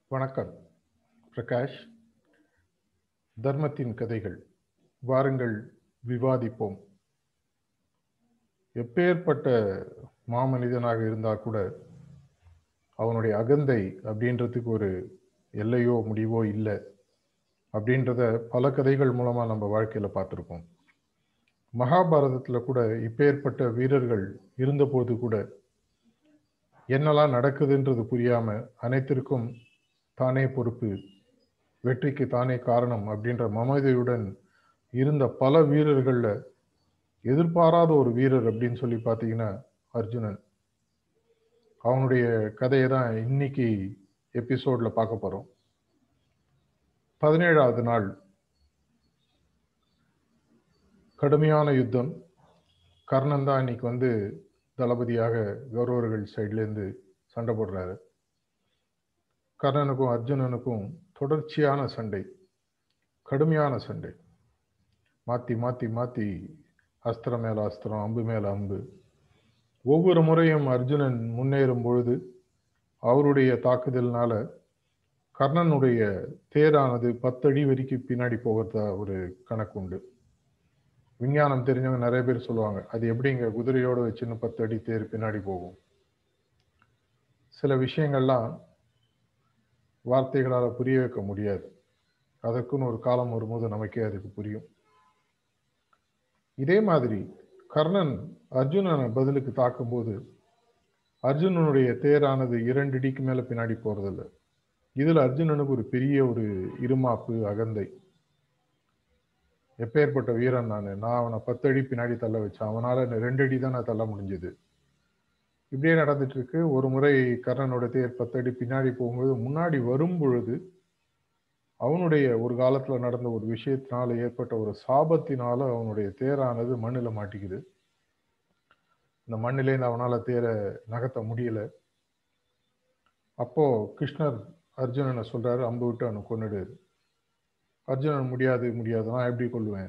வணக்கம் பிரகாஷ் தர்மத்தின் கதைகள் வாருங்கள் விவாதிப்போம் எப்பேற்பட்ட மாமனிதனாக இருந்தால் கூட அவனுடைய அகந்தை அப்படின்றதுக்கு ஒரு எல்லையோ முடிவோ இல்லை அப்படின்றத பல கதைகள் மூலமாக நம்ம வாழ்க்கையில் பார்த்துருக்கோம் மகாபாரதத்தில் கூட இப்பேற்பட்ட வீரர்கள் இருந்தபோது கூட என்னெல்லாம் நடக்குதுன்றது புரியாமல் அனைத்திற்கும் தானே பொறுப்பு வெற்றிக்கு தானே காரணம் அப்படின்ற மமதையுடன் இருந்த பல வீரர்களில் எதிர்பாராத ஒரு வீரர் அப்படின்னு சொல்லி பார்த்தீங்கன்னா அர்ஜுனன் அவனுடைய கதையை தான் இன்னைக்கு எபிசோடில் பார்க்க போகிறோம் பதினேழாவது நாள் கடுமையான யுத்தம் கர்ணன் தான் இன்னைக்கு வந்து தளபதியாக கௌரவர்கள் சைட்லேருந்து சண்டை போடுறாரு கர்ணனுக்கும் அர்ஜுனனுக்கும் தொடர்ச்சியான சண்டை கடுமையான சண்டை மாற்றி மாற்றி மாற்றி அஸ்திரம் மேலே அஸ்திரம் அம்பு மேலே அம்பு ஒவ்வொரு முறையும் அர்ஜுனன் முன்னேறும் பொழுது அவருடைய தாக்குதல்னால கர்ணனுடைய தேரானது பத்தடி வரைக்கும் பின்னாடி போகிறதா ஒரு கணக்கு உண்டு விஞ்ஞானம் தெரிஞ்சவங்க நிறைய பேர் சொல்லுவாங்க அது எப்படிங்க குதிரையோடு வச்சுன்னு பத்து அடி தேர் பின்னாடி போகும் சில விஷயங்கள்லாம் வார்த்தைகளால் புரிய வைக்க முடியாது அதற்குன்னு ஒரு காலம் வரும்போது நமக்கே அதுக்கு புரியும் இதே மாதிரி கர்ணன் அர்ஜுனனை பதிலுக்கு தாக்கும்போது அர்ஜுனனுடைய தேரானது இரண்டு அடிக்கு மேலே பின்னாடி போகிறதில்ல இதில் அர்ஜுனனுக்கு ஒரு பெரிய ஒரு இருமாப்பு அகந்தை எப்பேற்பட்ட வீரன் நான் நான் அவனை பத்து அடி பின்னாடி தள்ள வச்சேன் அவனால் ரெண்டு அடி தான் நான் தள்ள முடிஞ்சது இப்படியே நடந்துட்டு இருக்கு ஒரு முறை கர்ணனோட தேர் பத்து அடி பின்னாடி போகும்போது முன்னாடி வரும் பொழுது அவனுடைய ஒரு காலத்தில் நடந்த ஒரு விஷயத்தினால ஏற்பட்ட ஒரு சாபத்தினால அவனுடைய தேரானது மண்ணில் மாட்டிக்குது இந்த மண்ணிலேருந்து அவனால் தேரை நகர்த்த முடியல அப்போ கிருஷ்ணர் அர்ஜுனனை சொல்றாரு அம்பு விட்டு அவனை கொண்டுடு அர்ஜுனன் முடியாது முடியாது நான் எப்படி கொள்வேன்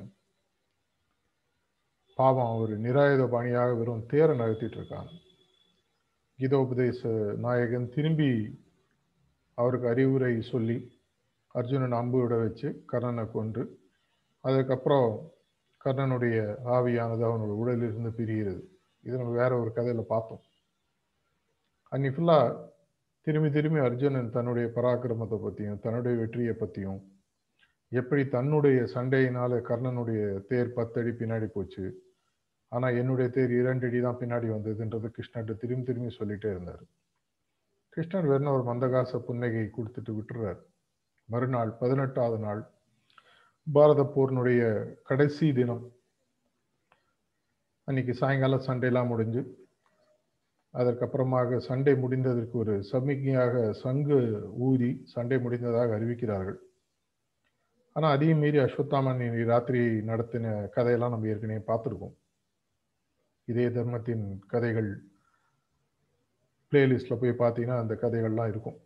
பாவம் அவர் நிராயுத பாணியாக வெறும் தேரை நகர்த்திட்டு இருக்காங்க கீதோபதேச நாயகன் திரும்பி அவருக்கு அறிவுரை சொல்லி அர்ஜுனன் அம்பு விட வச்சு கர்ணனை கொன்று அதுக்கப்புறம் கர்ணனுடைய ஆவியானது அவனோட உடலிலிருந்து பிரிகிறது இது நம்ம வேற ஒரு கதையில் பார்த்தோம் அன்னி ஃபுல்லாக திரும்பி திரும்பி அர்ஜுனன் தன்னுடைய பராக்கிரமத்தை பற்றியும் தன்னுடைய வெற்றியை பற்றியும் எப்படி தன்னுடைய சண்டையினால கர்ணனுடைய தேர் பத்தடி பின்னாடி போச்சு ஆனால் என்னுடைய தேர் இரண்டு அடி தான் பின்னாடி வந்ததுன்றது கிருஷ்ணர்கிட்ட திரும்பி திரும்பி சொல்லிட்டே இருந்தார் கிருஷ்ணர் வெறும் ஒரு மந்தகாச புன்னகை கொடுத்துட்டு விட்டுறார் மறுநாள் பதினெட்டாவது நாள் பாரத போர்னுடைய கடைசி தினம் அன்னைக்கு சாயங்காலம் சண்டையெல்லாம் முடிஞ்சு அதற்கப்புறமாக சண்டை முடிந்ததற்கு ஒரு சமிக்ஞையாக சங்கு ஊதி சண்டை முடிந்ததாக அறிவிக்கிறார்கள் ஆனால் அதையும் மீறி அஸ்வத்தாமன் ராத்திரி நடத்தின கதையெல்லாம் நம்ம ஏற்கனவே பார்த்துருக்கோம் இதே தர்மத்தின் கதைகள் பிளேலிஸ்டில் போய் பார்த்தீங்கன்னா அந்த கதைகள்லாம் இருக்கும்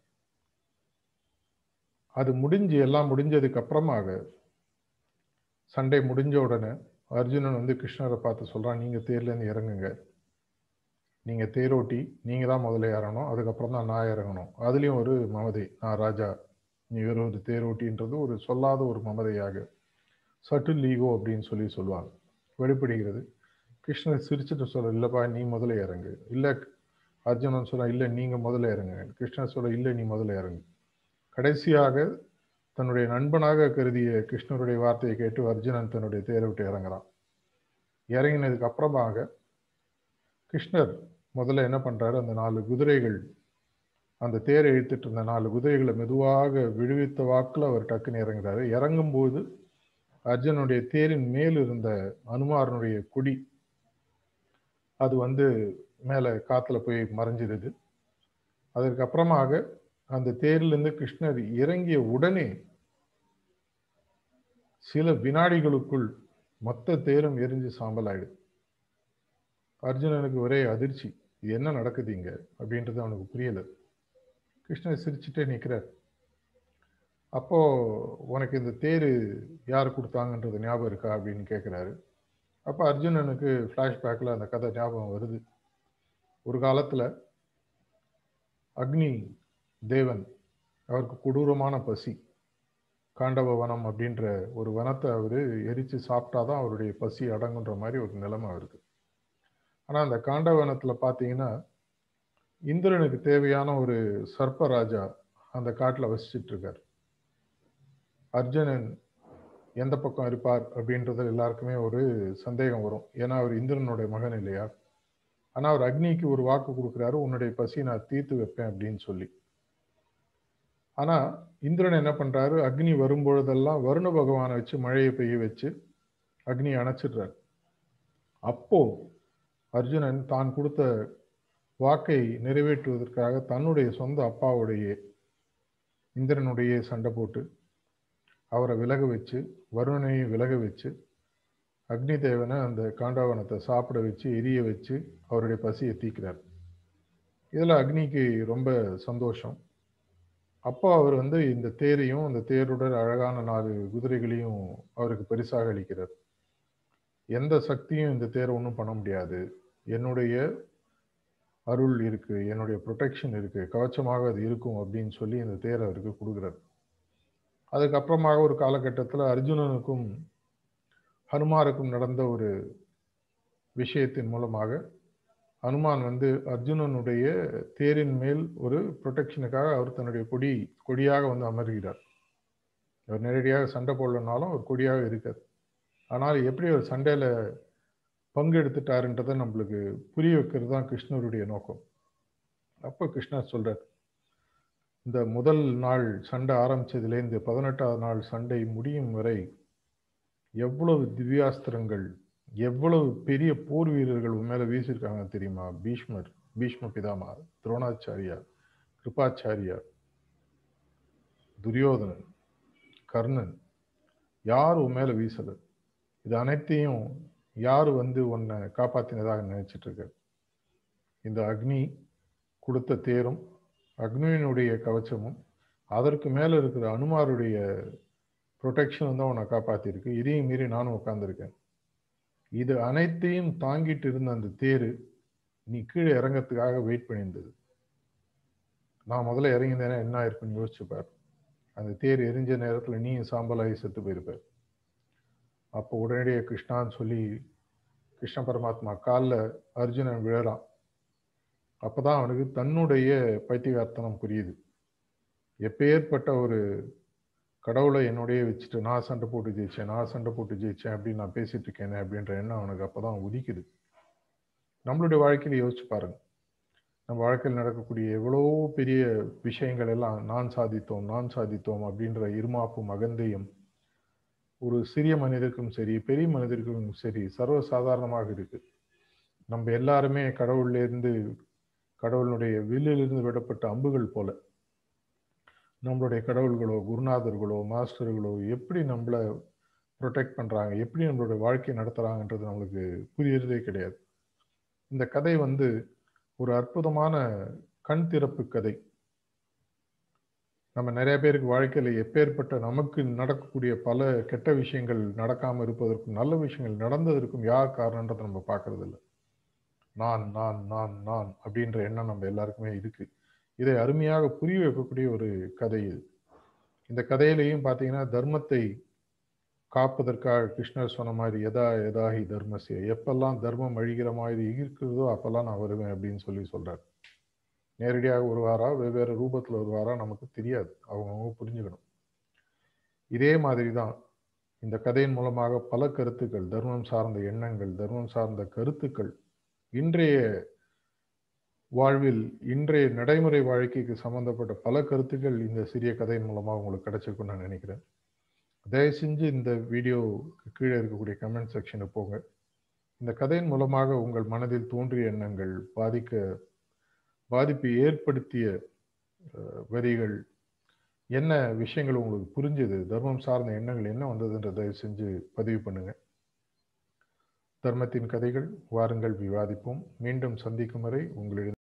அது முடிஞ்சு எல்லாம் முடிஞ்சதுக்கு அப்புறமாக சண்டை முடிஞ்ச உடனே அர்ஜுனன் வந்து கிருஷ்ணரை பார்த்து சொல்கிறான் நீங்கள் தேர்லேருந்து இறங்குங்க நீங்கள் தேரோட்டி நீங்கள் தான் முதல்ல இறங்கணும் அதுக்கப்புறம் தான் நான் இறங்கணும் அதுலேயும் ஒரு மமதை நான் ராஜா நீ வெறும் ஒரு தேரோட்டின்றது ஒரு சொல்லாத ஒரு மமதையாக சட்டில் லீகோ அப்படின்னு சொல்லி சொல்லுவாங்க வெளிப்படுகிறது கிருஷ்ணர் சிரிச்சுட்டு சொல்ல இல்லைப்பா நீ முதல்ல இறங்கு இல்லை அர்ஜுனன் சொல்ல இல்லை நீங்கள் முதல்ல இறங்கு கிருஷ்ணர் சொல்ல இல்லை நீ முதல்ல இறங்கு கடைசியாக தன்னுடைய நண்பனாக கருதிய கிருஷ்ணருடைய வார்த்தையை கேட்டு அர்ஜுனன் தன்னுடைய தேரை விட்டு இறங்குறான் இறங்கினதுக்கு அப்புறமாக கிருஷ்ணர் முதல்ல என்ன பண்ணுறாரு அந்த நாலு குதிரைகள் அந்த தேரை இழுத்துட்டு இருந்த நாலு குதிரைகளை மெதுவாக விடுவித்த வாக்கில் அவர் டக்குன்னு இறங்குறாரு இறங்கும்போது அர்ஜுனுடைய தேரின் மேல் இருந்த அனுமாரனுடைய கொடி அது வந்து மேலே காற்றுல போய் மறைஞ்சிருது அதற்கு அப்புறமாக அந்த தேரிலிருந்து கிருஷ்ணர் இறங்கிய உடனே சில வினாடிகளுக்குள் மொத்த தேரும் எரிஞ்சு சாம்பல் ஆயிடுது அர்ஜுனனுக்கு ஒரே அதிர்ச்சி இது என்ன நடக்குது இங்க அப்படின்றது அவனுக்கு புரியல கிருஷ்ணர் சிரிச்சுட்டே நிற்கிறார் அப்போ உனக்கு இந்த தேர் யார் கொடுத்தாங்கன்றது ஞாபகம் இருக்கா அப்படின்னு கேட்குறாரு அப்போ அர்ஜுனனுக்கு ஃப்ளாஷ்பேக்கில் அந்த கதை ஞாபகம் வருது ஒரு காலத்தில் அக்னி தேவன் அவருக்கு கொடூரமான பசி காண்டவ வனம் அப்படின்ற ஒரு வனத்தை அவர் எரித்து சாப்பிட்டாதான் அவருடைய பசி அடங்குன்ற மாதிரி ஒரு நிலைமை அவருக்கு ஆனால் அந்த காண்டவனத்தில் பார்த்தீங்கன்னா இந்திரனுக்கு தேவையான ஒரு சர்ப்பராஜா அந்த காட்டில் வசிச்சுட்டு இருக்கார் அர்ஜுனன் எந்த பக்கம் இருப்பார் அப்படின்றது எல்லாருக்குமே ஒரு சந்தேகம் வரும் ஏன்னா அவர் இந்திரனுடைய மகன் இல்லையா ஆனால் அவர் அக்னிக்கு ஒரு வாக்கு கொடுக்குறாரு உன்னுடைய பசி நான் தீர்த்து வைப்பேன் அப்படின்னு சொல்லி ஆனால் இந்திரன் என்ன பண்ணுறாரு அக்னி வரும்பொழுதெல்லாம் வருண பகவானை வச்சு மழையை பெய்ய வச்சு அக்னி அணைச்சிடுறார் அப்போ அர்ஜுனன் தான் கொடுத்த வாக்கை நிறைவேற்றுவதற்காக தன்னுடைய சொந்த அப்பாவுடைய இந்திரனுடைய சண்டை போட்டு அவரை விலக வச்சு வருணனையை விலக வச்சு அக்னி தேவனை அந்த காண்டவனத்தை சாப்பிட வச்சு எரிய வச்சு அவருடைய பசியை தீக்கிறார் இதில் அக்னிக்கு ரொம்ப சந்தோஷம் அப்போ அவர் வந்து இந்த தேரையும் அந்த தேருடன் அழகான நாலு குதிரைகளையும் அவருக்கு பரிசாக அளிக்கிறார் எந்த சக்தியும் இந்த தேரை ஒன்றும் பண்ண முடியாது என்னுடைய அருள் இருக்கு என்னுடைய ப்ரொடெக்ஷன் இருக்கு கவச்சமாக அது இருக்கும் அப்படின்னு சொல்லி இந்த தேரை அவருக்கு கொடுக்குறார் அதுக்கப்புறமாக ஒரு காலகட்டத்தில் அர்ஜுனனுக்கும் ஹனுமாருக்கும் நடந்த ஒரு விஷயத்தின் மூலமாக ஹனுமான் வந்து அர்ஜுனனுடைய தேரின் மேல் ஒரு ப்ரொடெக்ஷனுக்காக அவர் தன்னுடைய கொடி கொடியாக வந்து அமர்கிறார் அவர் நேரடியாக சண்டை போடலனாலும் ஒரு கொடியாக இருக்கார் ஆனால் எப்படி அவர் சண்டையில் பங்கு எடுத்துட்டாருன்றதை நம்மளுக்கு புரிய வைக்கிறது தான் கிருஷ்ணருடைய நோக்கம் அப்போ கிருஷ்ணர் சொல்றார் இந்த முதல் நாள் சண்டை ஆரம்பிச்சதுலேருந்து பதினெட்டாவது நாள் சண்டை முடியும் வரை எவ்வளவு திவ்யாஸ்திரங்கள் எவ்வளவு பெரிய போர் வீரர்கள் உன் மேல வீசியிருக்காங்க தெரியுமா பீஷ்மர் பீஷ்ம பிதாமா துரோணாச்சாரியார் கிருபாச்சாரியார் துரியோதனன் கர்ணன் யார் உன் மேல வீசல இது அனைத்தையும் யார் வந்து உன்னை காப்பாத்தினதாக நினைச்சிட்டு இருக்க இந்த அக்னி கொடுத்த தேரும் அக்னியினுடைய கவச்சமும் அதற்கு மேல இருக்கிற அனுமாருடைய ப்ரொடெக்ஷன் தான் உன்னை காப்பாத்திருக்கு இதையும் மீறி நானும் உட்காந்துருக்கேன் இது அனைத்தையும் தாங்கிட்டு இருந்த அந்த தேரு நீ கீழே இறங்கறதுக்காக வெயிட் பண்ணியிருந்தது நான் முதல்ல இறங்கியிருந்தேன்னா என்ன ஆயிருக்குன்னு யோசிச்சுப்பார் அந்த தேர் எரிஞ்ச நேரத்தில் நீ சாம்பலாகி செத்து போயிருப்பார் அப்போ உடனடியாக கிருஷ்ணான்னு சொல்லி கிருஷ்ண பரமாத்மா காலில் அர்ஜுனன் விழறான் அப்பதான் அவனுக்கு தன்னுடைய பைத்தியகார்த்தனம் புரியுது எப்பேற்பட்ட ஒரு கடவுளை என்னுடைய வச்சுட்டு நான் சண்டை போட்டு ஜெயிச்சேன் நான் சண்டை போட்டு ஜெயிச்சேன் அப்படின்னு நான் பேசிட்டு இருக்கேனே அப்படின்ற எண்ணம் அவனுக்கு அப்பதான் உதிக்குது நம்மளுடைய வாழ்க்கையில யோசிச்சு பாருங்க நம்ம வாழ்க்கையில் நடக்கக்கூடிய எவ்வளோ பெரிய விஷயங்கள் எல்லாம் நான் சாதித்தோம் நான் சாதித்தோம் அப்படின்ற இருமாப்பும் அகந்தையும் ஒரு சிறிய மனிதருக்கும் சரி பெரிய மனிதருக்கும் சரி சர்வசாதாரணமாக இருக்கு நம்ம எல்லாருமே கடவுள்ல இருந்து கடவுளுடைய வில்லிலிருந்து விடப்பட்ட அம்புகள் போல நம்மளுடைய கடவுள்களோ குருநாதர்களோ மாஸ்டர்களோ எப்படி நம்மளை ப்ரொடெக்ட் பண்ணுறாங்க எப்படி நம்மளுடைய வாழ்க்கையை நடத்துகிறாங்கன்றது நம்மளுக்கு புரியறதே கிடையாது இந்த கதை வந்து ஒரு அற்புதமான கண் திறப்பு கதை நம்ம நிறைய பேருக்கு வாழ்க்கையில் எப்பேற்பட்ட நமக்கு நடக்கக்கூடிய பல கெட்ட விஷயங்கள் நடக்காமல் இருப்பதற்கும் நல்ல விஷயங்கள் நடந்ததற்கும் யார் காரணன்றதை நம்ம பார்க்கறது இல்லை நான் நான் நான் நான் அப்படின்ற எண்ணம் நம்ம எல்லாருக்குமே இருக்கு இதை அருமையாக புரிய வைக்கக்கூடிய ஒரு கதை இது இந்த கதையிலையும் பார்த்தீங்கன்னா தர்மத்தை காப்பதற்காக கிருஷ்ணர் சொன்ன மாதிரி எதா எதாகி தர்மசிய எப்பெல்லாம் தர்மம் அழிகிற மாதிரி இருக்கிறதோ அப்பெல்லாம் நான் வருவேன் அப்படின்னு சொல்லி சொல்றாரு நேரடியாக வருவாரா வெவ்வேறு ரூபத்தில் வருவாரா நமக்கு தெரியாது அவங்கவுங்க புரிஞ்சுக்கணும் இதே மாதிரி தான் இந்த கதையின் மூலமாக பல கருத்துக்கள் தர்மம் சார்ந்த எண்ணங்கள் தர்மம் சார்ந்த கருத்துக்கள் இன்றைய வாழ்வில் இன்றைய நடைமுறை வாழ்க்கைக்கு சம்பந்தப்பட்ட பல கருத்துக்கள் இந்த சிறிய கதையின் மூலமாக உங்களுக்கு கிடைச்சிருக்குன்னு நான் நினைக்கிறேன் தயவு செஞ்சு இந்த வீடியோ கீழே இருக்கக்கூடிய கமெண்ட் செக்ஷனுக்கு போங்க இந்த கதையின் மூலமாக உங்கள் மனதில் தோன்றிய எண்ணங்கள் பாதிக்க பாதிப்பை ஏற்படுத்திய வரிகள் என்ன விஷயங்கள் உங்களுக்கு புரிஞ்சது தர்மம் சார்ந்த எண்ணங்கள் என்ன வந்ததுன்ற தயவு செஞ்சு பதிவு பண்ணுங்க தர்மத்தின் கதைகள் வாருங்கள் விவாதிப்போம் மீண்டும் சந்திக்கும் வரை உங்களிடம்